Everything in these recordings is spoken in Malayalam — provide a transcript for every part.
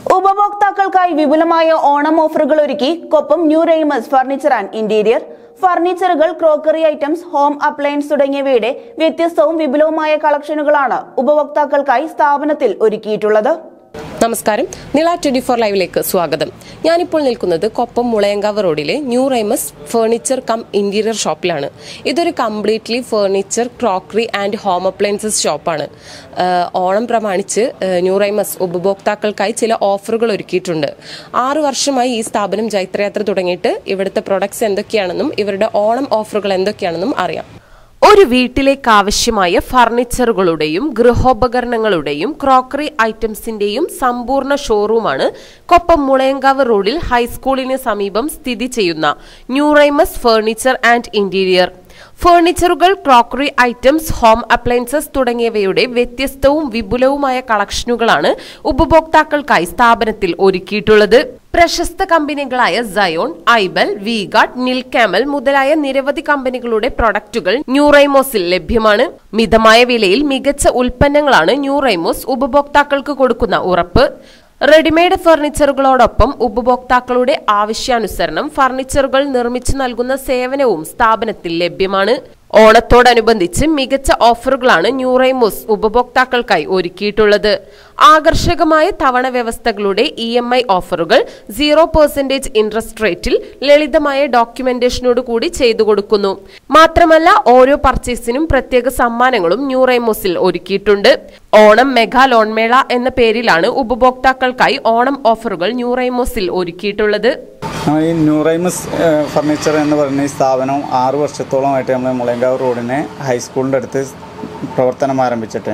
ഉപഭോക്താക്കൾക്കായി വിപുലമായ ഓണം ഓഫറുകൾ ഒരുക്കി Koppam new Raymas furniture and interior ഫർണിച്ചറുകൾ ക്രോക്കറി ഐറ്റംസ് ഹോം അപ്ലയൻസ് തുടങ്ങിയവയുടെ വ്യത്യസ്തവും വിപുലവുമായ കളക്ഷനുകളാണ് ഉപഭോക്താക്കൾക്കായി സ്ഥാപനത്തിൽ ഒരുക്കിയിട്ടുള്ളത് നമസ്കാരം നിള ട്വന്റി ഫോർ ലൈവിലേക്ക് സ്വാഗതം ഞാനിപ്പോൾ നിൽക്കുന്നത് കൊപ്പം മുളയങ്കാവ് റോഡിലെ new Raymas furniture cum interior ഷോപ്പിലാണ് ഇതൊരു completely furniture crockery and home appliances ഷോപ്പാണ് ആഹ് ഓണം പ്രമാണിച്ച് ആഹ് ന്യൂ റൈമസ് ഉപഭോക്താക്കൾക്കായി ചില ഓഫറുകൾ ഒരുക്കിയിട്ടുണ്ട് ആറു വർഷമായി ഈ സ്ഥാപനം ജൈത്രയാത്ര തുടങ്ങിയിട്ട് ഇവിടുത്തെ പ്രൊഡക്ട്സ് എന്തൊക്കെയാണെന്നും ഇവരുടെ ഓണം ഓഫറുകൾ എന്തൊക്കെയാണെന്നും അറിയാം ഒരു വീട്ടിലേക്ക് ആവശ്യമായ ഫർണിച്ചറുകളുടെയും ഗൃഹോപകരണങ്ങളുടെയും ക്രോക്കറി ഐറ്റംസിന്റെയും സമ്പൂർണ്ണ ഷോറൂമാണ് കൊപ്പം മുളയങ്കാവ് റോഡിൽ ഹൈസ്കൂളിന് സമീപം സ്ഥിതി ചെയ്യുന്ന ന്യൂറൈമസ് ഫർണിച്ചർ ആൻഡ് ഇന്റീരിയർ ഫർണിച്ചറുകൾ ക്രോക്കറി ഐറ്റംസ് ഹോം അപ്ലയൻസസ് തുടങ്ങിയവയുടെ വ്യത്യസ്തവും വിപുലവുമായ കളക്ഷനുകളാണ് ഉപഭോക്താക്കൾക്കായി സ്ഥാപനത്തിൽ ഒരുക്കിയിട്ടുള്ളത് പ്രശസ്ത കമ്പനികളായ സയോൺ ഐബൽ വിഗാർഡ് നിൽകാമൽ മുതലായ നിരവധി കമ്പനികളുടെ പ്രൊഡക്റ്റുകൾ ന്യൂറൈമോസിൽ ലഭ്യമാണ് മിതമായ വിലയിൽ മികച്ച ഉൽപ്പന്നങ്ങളാണ് ന്യൂറൈമോസ് ഉപഭോക്താക്കൾക്ക് കൊടുക്കുന്ന ഉറപ്പ് റെഡിമെയ്ഡ് ഫർണിച്ചറുകളോടൊപ്പം ഉപഭോക്താക്കളുടെ ആവശ്യാനുസരണം ഫർണിച്ചറുകൾ നിർമ്മിച്ചു നൽകുന്ന സേവനവും സ്ഥാപനത്തിൽ ലഭ്യമാണ് ഓണത്തോടനുബന്ധിച്ച് മികച്ച ഓഫറുകളാണ് ന്യൂറൈമോസ് ഉപഭോക്താക്കൾക്കായി ഒരുക്കിയിട്ടുള്ളത് ആകർഷകമായ തവണ വ്യവസ്ഥകളുടെ ഇ എം ഐ ഓഫറുകൾ സീറോ പെർസെന്റേജ് ഇൻട്രസ്റ്റ് റേറ്റിൽ ലളിതമായ ഡോക്യുമെന്റേഷനോട് കൂടി ചെയ്തു കൊടുക്കുന്നു മാത്രമല്ല ഓരോ പർച്ചേസിനും പ്രത്യേക സമ്മാനങ്ങളും ന്യൂറൈമോസിൽ ഒരുക്കിയിട്ടുണ്ട് ഓണം മെഗാ ലോൺമേള എന്ന പേരിലാണ് ഉപഭോക്താക്കൾക്കായി ഓണം ഓഫറുകൾ ന്യൂറൈമോസിൽ ഒരുക്കിയിട്ടുള്ളത് നമ്മൾ ഈ ന്യൂറൈമസ് ഏഹ്, ഫർണിച്ചർ എന്ന് പറയുന്ന ഈ സ്ഥാപനം ആറ് വർഷത്തോളമായിട്ട് നമ്മൾ മുളയങ്കാവ് റോഡിന് ഹൈസ്കൂളിൻ്റെ അടുത്ത് പ്രവർത്തനം ആരംഭിച്ചിട്ട്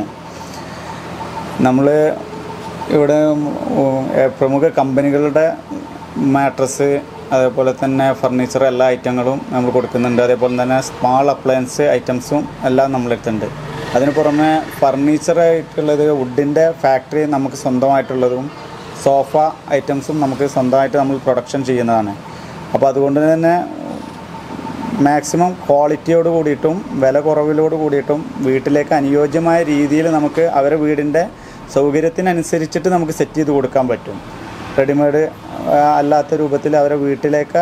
നമ്മൾ ഇവിടെ ഉം, ഏഹ്, പ്രമുഖ കമ്പനികളുടെ മാട്രസ് അതേപോലെ തന്നെ ഫർണിച്ചർ എല്ലാ ഐറ്റങ്ങളും നമ്മൾ കൊടുക്കുന്നുണ്ട് അതേപോലെ തന്നെ സ്മാൾ അപ്ലയൻസ് ഐറ്റംസും എല്ലാം നമ്മളെടുത്തുണ്ട് അതിന് പുറമെ ഫർണിച്ചറായിട്ടുള്ളത് വുഡിൻ്റെ ഫാക്ടറി നമുക്ക് സ്വന്തമായിട്ടുള്ളതും സോഫ ഐറ്റംസും നമുക്ക് സ്വന്തമായിട്ട് നമ്മൾ പ്രൊഡക്ഷൻ ചെയ്യുന്നതാണ് അപ്പോൾ അതുകൊണ്ട് തന്നെ മാക്സിമം ക്വാളിറ്റിയോട് കൂടിയിട്ടും വില കുറവിലോട് കൂടിയിട്ടും വീട്ടിലേക്ക് അനുയോജ്യമായ രീതിയിൽ നമുക്ക് അവരെ വീടിൻ്റെ സൗകര്യത്തിനനുസരിച്ചിട്ട് നമുക്ക് സെറ്റ് ചെയ്ത് കൊടുക്കാൻ പറ്റും റെഡിമെയ്ഡ് അല്ലാത്ത രൂപത്തിൽ അവരെ വീട്ടിലേക്ക്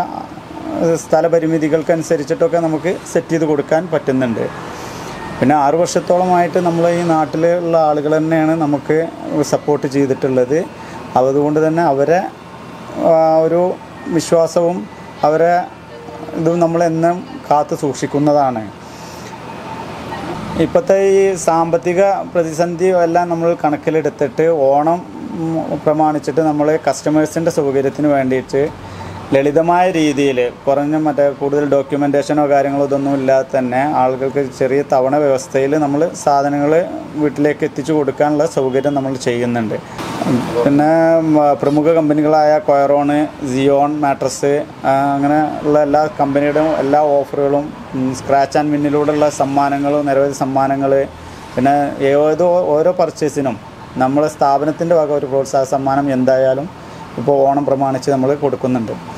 സ്ഥലപരിമിതികൾക്കനുസരിച്ചിട്ടൊക്കെ നമുക്ക് സെറ്റ് ചെയ്ത് കൊടുക്കാൻ പറ്റുന്നുണ്ട് പിന്നെ ആറ് വർഷത്തോളമായിട്ട് നമ്മൾ ഈ നാട്ടിലുള്ള ആളുകൾ തന്നെയാണ് നമുക്ക് സപ്പോർട്ട് ചെയ്തിട്ടുള്ളത് അതുകൊണ്ട് തന്നെ അവരെ ആ, ഒരു വിശ്വാസവും അവരെ ഇതും നമ്മളെന്നും കാത്തു സൂക്ഷിക്കുന്നതാണ് ഇപ്പോഴത്തെ ഈ സാമ്പത്തിക പ്രതിസന്ധി എല്ലാം നമ്മൾ കണക്കിലെടുത്തിട്ട് ഓണം ഉം, പ്രമാണിച്ചിട്ട് നമ്മൾ കസ്റ്റമേഴ്സിൻ്റെ സൗകര്യത്തിന് വേണ്ടിയിട്ട് ലളിതമായ രീതിയിൽ കുറഞ്ഞ മറ്റേ കൂടുതൽ ഡോക്യുമെൻറ്റേഷനോ കാര്യങ്ങളോ ഇതൊന്നും ഇല്ലാതെ തന്നെ ആളുകൾക്ക് ചെറിയ തവണ വ്യവസ്ഥയിൽ നമ്മൾ സാധനങ്ങൾ വീട്ടിലേക്ക് എത്തിച്ചു കൊടുക്കാനുള്ള സൗകര്യം നമ്മൾ ചെയ്യുന്നുണ്ട് പിന്നെ ഉം, പ്രമുഖ കമ്പനികളായ കൊയറോണ് സിയോൺ മാട്രസ് ആ, അങ്ങനെ ഉള്ള എല്ലാ കമ്പനിയുടെയും എല്ലാ ഓഫറുകളും ഉം, സ്ക്രാച്ച് ആൻഡ് വിന്നിലൂടെയുള്ള സമ്മാനങ്ങളും നിരവധി സമ്മാനങ്ങൾ പിന്നെ ഏതോ ഓരോ പർച്ചേസിനും നമ്മളെ സ്ഥാപനത്തിൻ്റെ വക ഒരു പ്രോത്സാഹ സമ്മാനം എന്തായാലും ഇപ്പോൾ ഓണം പ്രമാണിച്ച് നമ്മൾ കൊടുക്കുന്നുണ്ട്